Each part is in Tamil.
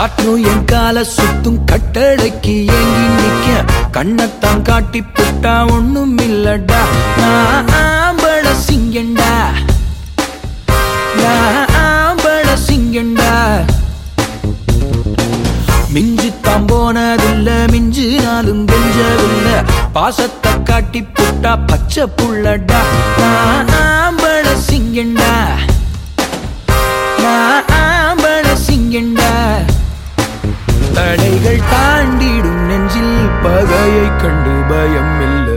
காட்டும் என் கால சுத்தும் கட்டளைக்கு ஏங்கி நிக்க கண்ணத்தான் காட்டி புட்டா ஒண்ணும் இல்லடா நான் ஆம்பள சிங்கண்டா நான் ஆம்பள சிங்கண்டா மிஞ்சித்தான் போனதில்ல மிஞ்சினாலும் கெஞ்சவில்ல பாசத்தை காட்டி புட்டா பச்சை புள்ளடா நான் ஆம்பள சிங்கண்டா நான் ஆம்பள சிங்கண்டா தடைகள் தாண்டிடும் நெஞ்சில் பகையை கண்டு பயம் இல்லை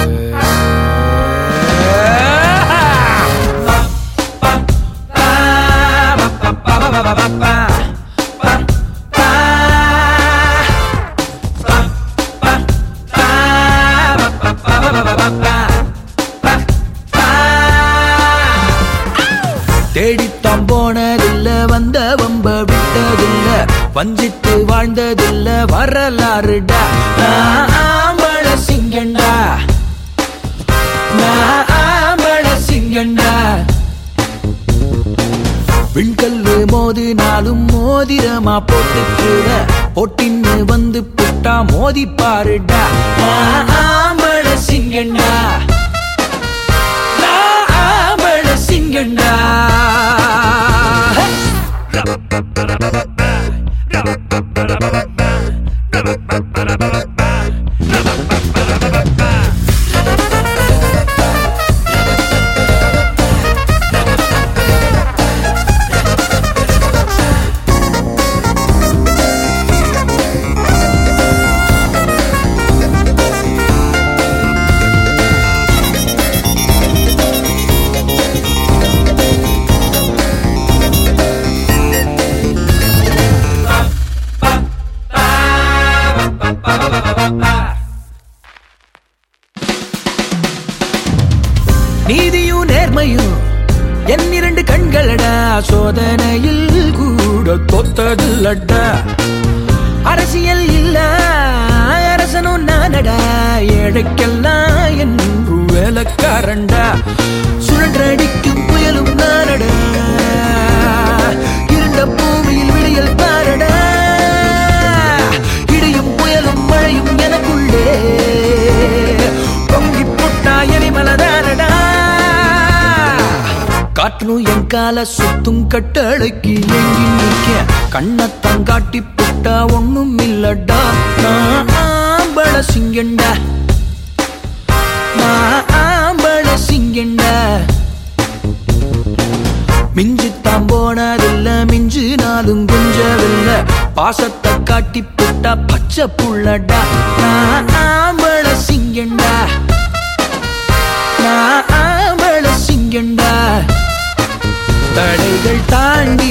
தேடித்தான் போனதில்ல வந்த வம்ப விட்டதில்ல வஞ்சித்து வாழ்ந்ததில்ல வரலாறுடா நான் ஆம்பள சிங்கண்டா நான் ஆம்பள சிங்கண்டா விண்கல்லு மோதினாலும் மோதிரமா போட்டுக்கிற பொட்டின்னு வந்து புட்டா மோதி பாருடா நான் ஆம்பள சிங்கண்டா நான் ஆம்பள சிங்கண்டா நீதியும் நேர்மையும் என் இரண்டு கண்களடா சோதனையில் கூட தொத்ததில்லடா அரசியல் இல்ல அரசனும் நானடா ஏழைக்கெல்லாம் என்று வேலைக்காரண்டா சுழன்றடிக்கும் புயலும் நானடா இருண்ட பூமியில் விடியல் பாரடா இடியும் புயலும் மழையும் எனக்குள்ளே பொங்கி புட்டா எரிமலதானடா காற்றும் என் கால சுத்தும் கட்டளைக்கு ஏங்கி நிக்க கண்ணத்தான் காட்டி புட்டா ஒண்ணும் இல்லடா நான் ஆம்பள சிங்கண்டா நான் ஆம்பள சிங்கண்டா மிஞ்சித்தான் போனதில்ல மிஞ்சினாலும் குஞ்சவில்ல பாசத்தை காட்டி புட்டா பச்சை புள்ளடா நான் ஆம்பள சிங்கண்டா நான் ஆம்பள சிங்கண்டா தடைகள் தாண்டி